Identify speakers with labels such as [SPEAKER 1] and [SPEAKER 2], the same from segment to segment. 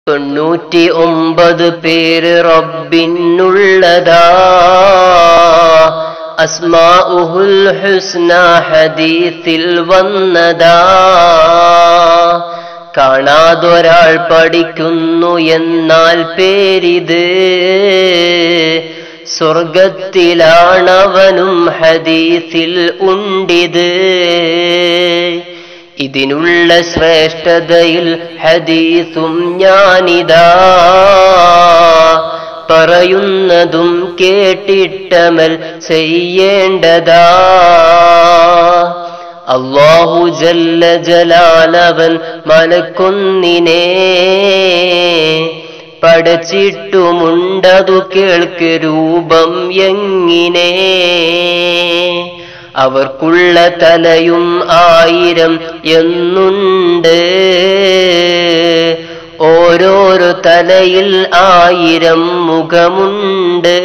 [SPEAKER 1] തൊണ്ണൂറ്റി ഒമ്പത് പേര് റബ്ബിനുള്ളതാ അസ്മാഉഹുൽ ഹുസ്ന ഹദീസിൽ വന്നതാ കാണാതൊരാൾ പഠിക്കുന്നു എന്നാൽ പേരിത് സ്വർഗത്തിലാണവനും ഹദീസിൽ ഉണ്ടിത് ഇതിനുള്ള ശ്രേഷ്ഠതയിൽ ഹദീസും ഞാനിതാ പറയുന്നതും കേട്ടിട്ടമൽ ചെയ്യേണ്ടതാ അള്ളാഹു ജല്ല ജലാലവൻ മലക്കൊന്നിനെ പടച്ചിട്ടുമുണ്ടതു കേൾക്ക് രൂപം എങ്ങിനെ അവർക്കുള്ള തലയും ആയിരം എന്നുണ്ട് ഓരോരോ തലയിൽ ആയിരം മുഖമുണ്ട്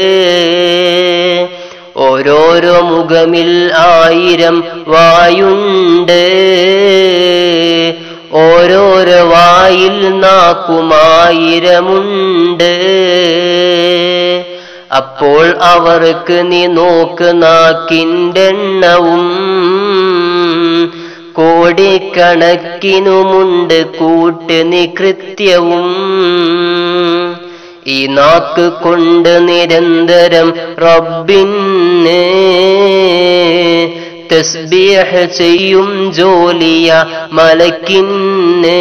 [SPEAKER 1] ഓരോരോ മുഖമിൽ ആയിരം വായുണ്ട് ഓരോരോ വായിൽ നാക്കുമായിരമുണ്ട് അപ്പോൾ അവർക്ക് നീ നോക്ക് നാക്കിൻ്റെ എണ്ണവും കോടിക്കണക്കിനുമുണ്ട് കൂട്ട് നീ കൃത്യവും ഈ നാക്ക് കൊണ്ട് നിരന്തരം റബ്ബിന് തസ്ബീഹ് ചെയ്യും ജോലിയ മലക്കിന്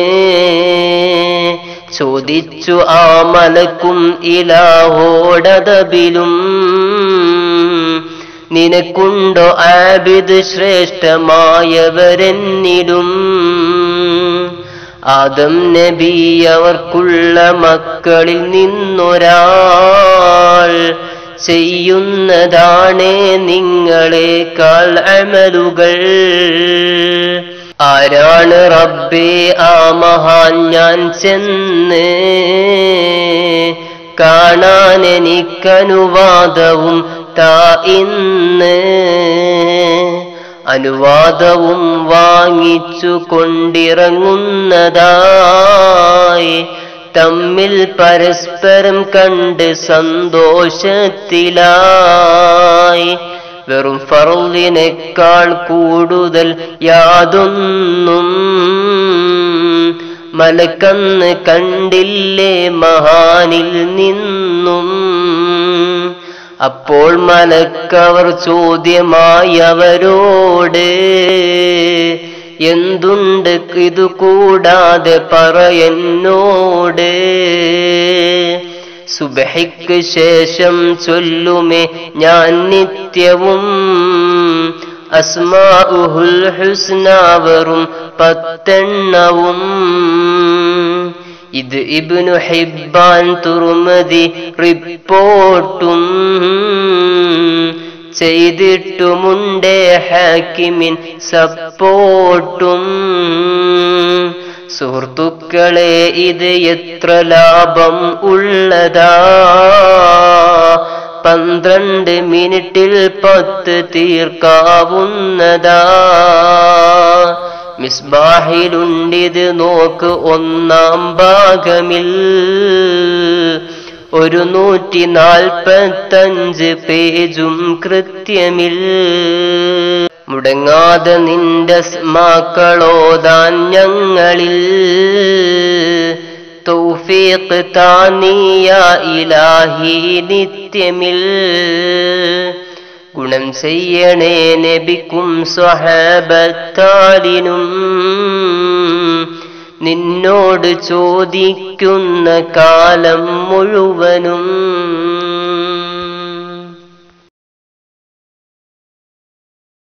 [SPEAKER 1] ചോദിച്ചു ആ മലക്കും ഇലാഹോടതബിലും നിനക്കുണ്ടോ ആബിദ് ശ്രേഷ്ഠമായവരെന്നിലും ആദം നബി അവർക്കുള്ള മക്കളിൽ നിന്നൊരാൾ ചെയ്യുന്നതാണേ നിങ്ങളെക്കാൾ അമലുകൾ ആരാണ് റബ്ബേ ആ മഹാൻ ഞാൻ ചെന്ന് കാണാൻ എനിക്കനുവാദവും താ ഇന്ന് അനുവാദവും വാങ്ങിച്ചു കൊണ്ടിറങ്ങുന്നതായി തമ്മിൽ പരസ്പരം കണ്ട് സന്തോഷത്തിലായി വെറും ഫറുലിനേക്കാൾ കൂടുതൽ യാതൊന്നും മലക്കന്ന് കണ്ടില്ലേ മഹാനിൽ നിന്നും അപ്പോൾ മലക്കവർ ചോദ്യമായി അവരോട് എന്തുണ്ട് ഇത് കൂടാതെ പറയെന്നോട് സുബഹിക്ക് ശേഷം ചൊല്ലുമേ ഞാൻ നിത്യവും അസ്മാഉഹുൽ ഹുസ്നാവറും പത്തെണ്ണവും ഇത് ഇബ്നു ഹിബ്ബാൻ തുറുമതി റിപ്പോർട്ടും ചെയ്തിട്ടുമുണ്ടേ ഹാക്കിമിൻ സപ്പോർട്ടും സുഹൃത്തുക്കളെ ഇത് എത്ര ലാഭം ഉള്ളതാ പന്ത്രണ്ട് മിനിറ്റിൽ പത്ത് തീർക്കാവുന്നതാ മിസ്ബാഹിലുണ്ടിത് നോക്ക് ഒന്നാം ഭാഗമിൽ ഒരു നൂറ്റി നാൽപ്പത്തഞ്ച് പേജും കൃത്യമിൽ മുടങ്ങാതെ നിന്റെ സ്മാക്കളോതാൻ ഞങ്ങളിൽ തൗഫീഖ് താനീയ ഇലാഹി നിത്യമിൽ ഗുണം ചെയ്യണേ നബിക്കും സ്വഹാബത്താലിനും നിന്നോട് ചോദിക്കുന്ന കാലം മുഴുവനും